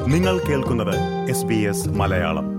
നിങ്ങൾ കേൾക്കുന്നത് S B S Malayalam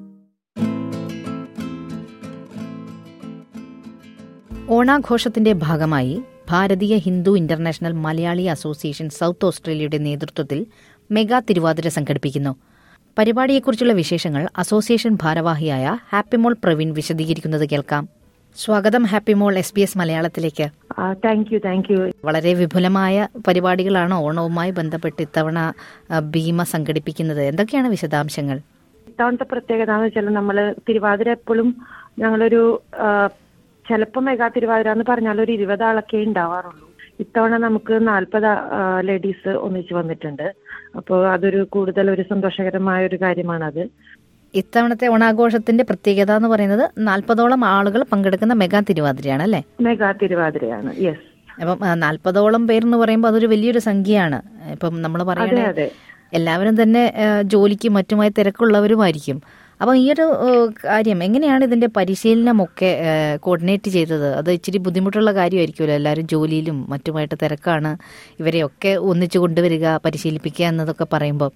ഓണാഘോഷത്തിന്റെ ഭാഗമായി Bharatiya Hindu international Malayali association south ഓസ്ട്രേലിയയുടെ നേതൃത്വത്തിൽ മെഗാ തിരുവാതിര സംഘടിപ്പിക്കുന്നു പരിപാടിയെക്കുറിച്ചുള്ള വിശേഷങ്ങൾ അസോസിയേഷൻ ഭാരവാഹിയായ ഹാപ്പിമോൾ പ്രവീൺ വിശദീകരിക്കുന്നത് കേൾക്കാം സ്വാഗതം ഹാപ്പിമോൾ എസ് ബി എസ് മലയാളത്തിലേക്ക് താങ്ക് യു താങ്ക് യു വളരെ വിപുലമായ പരിപാടികളാണ് ഓണവുമായി ബന്ധപ്പെട്ട് ഇത്തവണ ആ, ഭീമ സംഘടിപ്പിക്കുന്നത് എന്തൊക്കെയാണ് വിശദാംശങ്ങൾ ഇത്തവണത്തെ പ്രത്യേകത എന്ന് വെച്ചാൽ നമ്മള് തിരുവാതിര എപ്പോഴും ഞങ്ങളൊരു ചിലപ്പോൾ മെഗാ തിരുവാതിര എന്ന് പറഞ്ഞാൽ ഒരു ഇരുപത് ആളൊക്കെ ഉണ്ടാവാറുള്ളൂ ഇത്തവണ നമുക്ക് നാൽപ്പത് ലേഡീസ് ഒന്നിച്ച് വന്നിട്ടുണ്ട് അപ്പോൾ അതൊരു കൂടുതൽ ഒരു സന്തോഷകരമായ ഒരു കാര്യമാണത് ഇത്തവണത്തെ ഓണാഘോഷത്തിന്റെ പ്രത്യേകത എന്ന് പറയുന്നത് നാൽപ്പതോളം ആളുകൾ പങ്കെടുക്കുന്ന മെഗാ തിരുവാതിരയാണ് അല്ലേ മെഗാ തിരുവാതിരയാണ് യെസ് അപ്പം ആ, നാൽപ്പതോളം പേർ എന്ന് പറയുമ്പോൾ അതൊരു വലിയൊരു സംഖ്യയാണ് ഇപ്പം നമ്മൾ അതെ പറയുന്നത് അതെ എല്ലാവരും തന്നെ ആ, ജോലിക്കും മറ്റുമായി തിരക്കുള്ളവരുമായിരിക്കും അപ്പം ഈ ഒരു ആ, കാര്യം എങ്ങനെയാണ് ഇതിന്റെ പരിശീലനമൊക്കെ കോർഡിനേറ്റ് ചെയ്തത് അത് ഇച്ചിരി ബുദ്ധിമുട്ടുള്ള കാര്യമായിരിക്കുമല്ലോ എല്ലാവരും ജോലിയിലും മറ്റുമായിട്ട് തിരക്കാണ് ഇവരെയൊക്കെ ഒന്നിച്ചു കൊണ്ടുവരിക പരിശീലിപ്പിക്കുക എന്നതൊക്കെ പറയുമ്പോൾ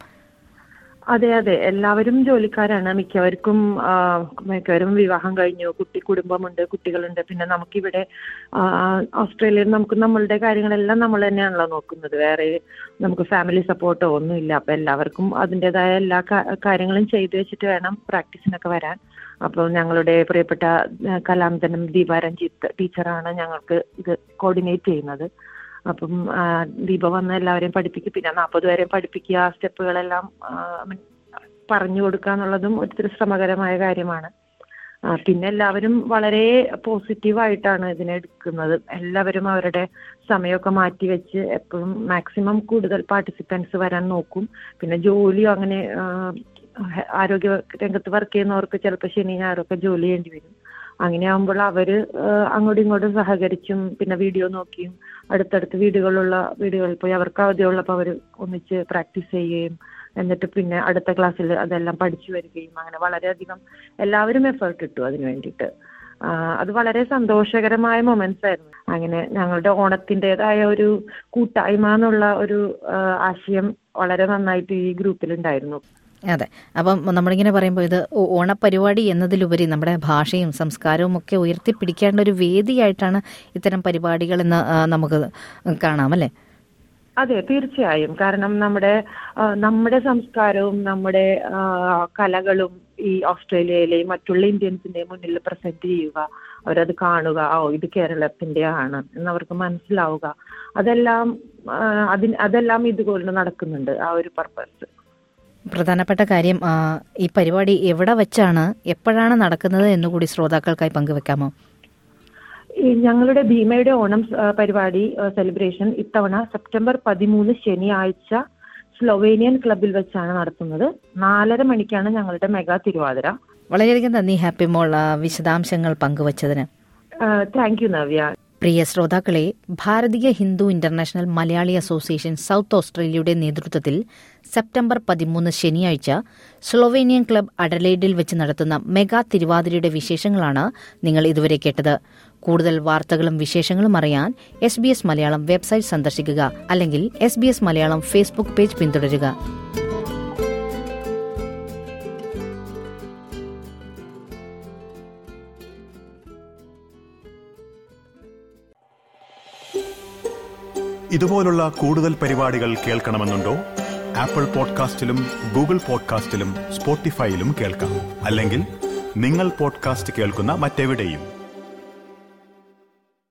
അതെ അതെ എല്ലാവരും ജോലിക്കാരാണ് മിക്കവർക്കും ആ, മിക്കവരും വിവാഹം കഴിഞ്ഞു കുട്ടി കുടുംബമുണ്ട് കുട്ടികളുണ്ട് പിന്നെ നമുക്കിവിടെ ആ, ഓസ്ട്രേലിയയിൽ നമുക്ക് നമ്മളുടെ കാര്യങ്ങളെല്ലാം നമ്മൾ തന്നെയാണല്ലോ നോക്കുന്നത് വേറെ നമുക്ക് ഫാമിലി സപ്പോർട്ടോ ഒന്നുമില്ല അപ്പൊ എല്ലാവർക്കും അതിൻ്റെതായ എല്ലാ കാ- കാര്യങ്ങളും ചെയ്തു വെച്ചിട്ട് വേണം പ്രാക്ടീസിനൊക്കെ വരാൻ അപ്പോൾ ഞങ്ങളുടെ പ്രിയപ്പെട്ട ആ, കലാന്തനം ദീപാരഞ്ജിത്ത് ടീച്ചറാണ് ഞങ്ങൾക്ക് ഇത് കോർഡിനേറ്റ് ചെയ്യുന്നത് അപ്പം ആ, ദീപ വന്ന് എല്ലാവരെയും പഠിപ്പിക്കും പിന്നെ നാൽപ്പത് വരെയും പഠിപ്പിക്കുക സ്റ്റെപ്പുകളെല്ലാം ആ, മീൻ പറഞ്ഞു കൊടുക്കുക എന്നുള്ളതും ഒത്തിരി ശ്രമകരമായ കാര്യമാണ് ആ, പിന്നെ എല്ലാവരും വളരെ പോസിറ്റീവായിട്ടാണ് ഇതിനെ എടുക്കുന്നത് എല്ലാവരും അവരുടെ സമയമൊക്കെ മാറ്റി വെച്ച് എപ്പോഴും മാക്സിമം കൂടുതൽ പാർട്ടിസിപ്പൻസ് വരാൻ നോക്കും പിന്നെ ജോലിയോ അങ്ങനെ ആ, ആരോഗ്യ രംഗത്ത് വർക്ക് ചെയ്യുന്നവർക്ക് ചിലപ്പോൾ ശനി ഞായറൊക്കെ ജോലി ചെയ്യേണ്ടി വരും അങ്ങനെയാകുമ്പോൾ അവര് ആ, അങ്ങോട്ടും ഇങ്ങോട്ടും സഹകരിച്ചും പിന്നെ വീഡിയോ നോക്കിയും അടുത്തടുത്ത് വീടുകളുള്ള വീടുകളിൽ പോയി അവർക്ക് അവധിയുള്ളപ്പോൾ അവർ ഒന്നിച്ച് പ്രാക്ടീസ് ചെയ്യുകയും എന്നിട്ട് പിന്നെ അടുത്ത ക്ലാസ്സിൽ അതെല്ലാം പഠിച്ചു വരികയും അങ്ങനെ വളരെയധികം എല്ലാവരും എഫേർട്ട് ഇട്ടു അതിന് വേണ്ടിയിട്ട് ആ, അത് വളരെ സന്തോഷകരമായ മൊമെന്റ്സ് ആയിരുന്നു അങ്ങനെ ഞങ്ങളുടെ ഓണത്തിൻ്റെതായ ഒരു കൂട്ടായ്മ എന്നുള്ള ഒരു ആ, ആശയം വളരെ നന്നായിട്ട് ഈ ഗ്രൂപ്പിലുണ്ടായിരുന്നു അതെ അപ്പം നമ്മളിങ്ങനെ പറയുമ്പോൾ ഇത് ഓ- ഓണപ്പരിപാടി എന്നതിലുപരി നമ്മുടെ ഭാഷയും സംസ്കാരവും ഒക്കെ ഉയർത്തിപ്പിടിക്കേണ്ട ഒരു വേദിയായിട്ടാണ് ഇത്തരം പരിപാടികൾ എന്ന് ആ, നമുക്ക് കാണാം അല്ലേ അതെ തീർച്ചയായും കാരണം നമ്മുടെ ആ, നമ്മുടെ സംസ്കാരവും നമ്മുടെ ആ, കലകളും ഈ ഓസ്ട്രേലിയയിലെയും മറ്റുള്ള ഇന്ത്യൻസിന്റെ മുന്നിൽ പ്രസന്റ് ചെയ്യുക അവരത് കാണുക ഓ ഇത് കേരളത്തിന്റെ ആണ് എന്നവർക്ക് മനസ്സിലാവുക അതെല്ലാം ആ, അതിന് അതെല്ലാം ഇതുപോലെ നടക്കുന്നുണ്ട് ആ ഒരു പർപ്പസ് പ്രധാനപ്പെട്ട കാര്യം ആ, ഈ പരിപാടി എവിടെ വെച്ചാണ് എപ്പോഴാണ് നടക്കുന്നത് എന്നുകൂടി ശ്രോതാക്കൾക്കായി പങ്കുവെക്കാമോ ഈ ഞങ്ങളുടെ ഭീമയുടെ ഓണം ആ, പരിപാടി സെലിബ്രേഷൻ ഇത്തവണ സെപ്റ്റംബർ പതിമൂന്ന് ശനിയാഴ്ച സ്ലൊവേനിയൻ ക്ലബിൽ വെച്ചാണ് നടത്തുന്നത് നാലര മണിക്കാണ് ഞങ്ങളുടെ മെഗാ തിരുവാതിര വളരെയധികം നന്ദി ഹാപ്പി മോൾ ആ, വിശദാംശങ്ങൾ പങ്കുവച്ചതിന് താങ്ക് യു നവ്യ പ്രിയ ശ്രോതാക്കളെ Bharatiya Hindu international Malayali association south ഓസ്ട്രേലിയയുടെ നേതൃത്വത്തിൽ സെപ്റ്റംബർ പതിമൂന്ന് ശനിയാഴ്ച സ്ലൊവേനിയൻ ക്ലബ് അഡലൈഡിൽ വെച്ച് നടത്തുന്ന മെഗാ തിരുവാതിരയുടെ വിശേഷങ്ങളാണ് നിങ്ങൾ ഇതുവരെ കേട്ടത് കൂടുതൽ വാർത്തകളും വിശേഷങ്ങളും അറിയാൻ S B S Malayalam website സന്ദർശിക്കുക അല്ലെങ്കിൽ S B S Malayalam Facebook page പിന്തുടരുക ഇതുപോലുള്ള കൂടുതൽ പരിപാടികൾ കേൾക്കണമെന്നുണ്ടോ ആപ്പിൾ പോഡ്കാസ്റ്റിലും ഗൂഗിൾ പോഡ്കാസ്റ്റിലും സ്പോട്ടിഫൈയിലും കേൾക്കാം അല്ലെങ്കിൽ നിങ്ങൾ പോഡ്കാസ്റ്റ് കേൾക്കുന്ന മറ്റെവിടെയും